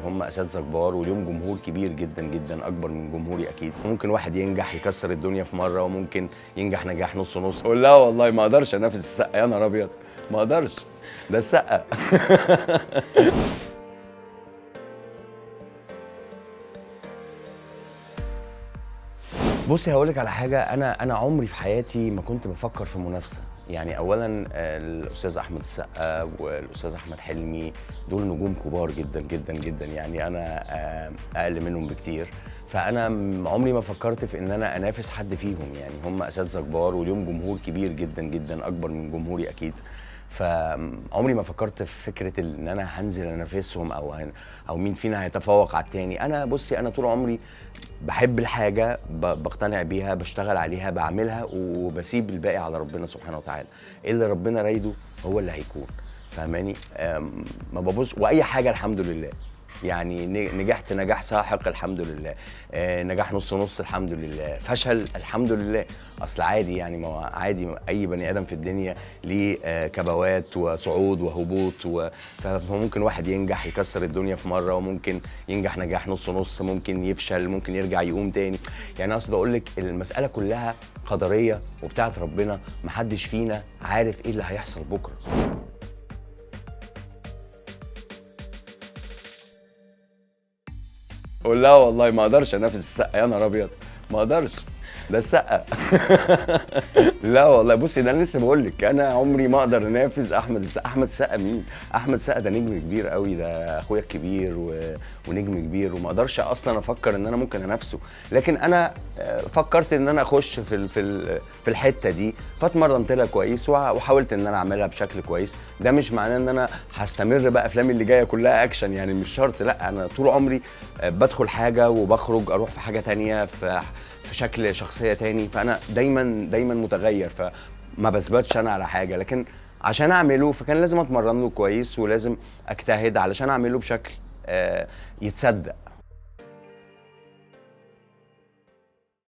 هم اساتذه كبار وليهم جمهور كبير جدا جدا اكبر من جمهوري اكيد ممكن واحد ينجح يكسر الدنيا في مره وممكن ينجح نجاح نص نص اقول لا والله ما اقدرش انافس السقا يا نهار ابيض ما اقدرش ده السقا بصي هقول لك على حاجه انا انا عمري في حياتي ما كنت بفكر في منافسه يعني اولا آه، الاستاذ احمد السقا والاستاذ احمد حلمي دول نجوم كبار جدا جدا جدا يعني انا آه، اقل منهم بكتير فانا م- عمري ما فكرت في ان انا انافس حد فيهم يعني هم اساتذه كبار وليهم جمهور كبير جدا جدا اكبر من جمهوري اكيد فعمري ما فكرت في فكره ان انا هنزل انافسهم او هن او مين فينا هيتفوق على التاني انا بصي انا طول عمري بحب الحاجه ب- بقتنع بيها بشتغل عليها بعملها وبسيب الباقي على ربنا سبحانه وتعالى إيه اللي ربنا رايده هو اللي هيكون فاهماني أم، ما ببص واي حاجه الحمد لله يعني ن- نجحت نجاح ساحق الحمد لله آه، نجاح نص نص الحمد لله فشل الحمد لله اصل عادي يعني ما هو عادي اي بني ادم في الدنيا ليه آه، كبوات وصعود وهبوط و... فممكن واحد ينجح يكسر الدنيا في مره وممكن ينجح نجاح نص نص ممكن يفشل ممكن يرجع يقوم تاني يعني اقصد اقول لك المساله كلها قدريه وبتاعت ربنا محدش فينا عارف ايه اللي هيحصل بكره قول لا والله ما اقدرش انافس السقا يا نهار ابيض ما اقدرش ده السقا لا والله بصي ده انا لسه بقول لك انا عمري ما اقدر انافس احمد السقا احمد السقا مين احمد السقا ده نجم كبير قوي ده اخويا الكبير و... ونجم كبير وما اقدرش اصلا افكر ان انا ممكن انافسه لكن انا آه، فكرت ان انا اخش في ال... في ال... في الحته دي فاتمرنت لها كويس وع- وحاولت ان انا اعملها بشكل كويس ده مش معناه ان انا هستمر بقى افلامي اللي جايه كلها اكشن يعني مش شرط لا انا طول عمري آه، بدخل حاجه وبخرج اروح في حاجه تانية في في شكل شخصيه تاني فانا دايما دايما متغير فما بثبتش انا على حاجه لكن عشان اعمله فكان لازم اتمرن له كويس ولازم اجتهد علشان اعمله بشكل آه، يتصدق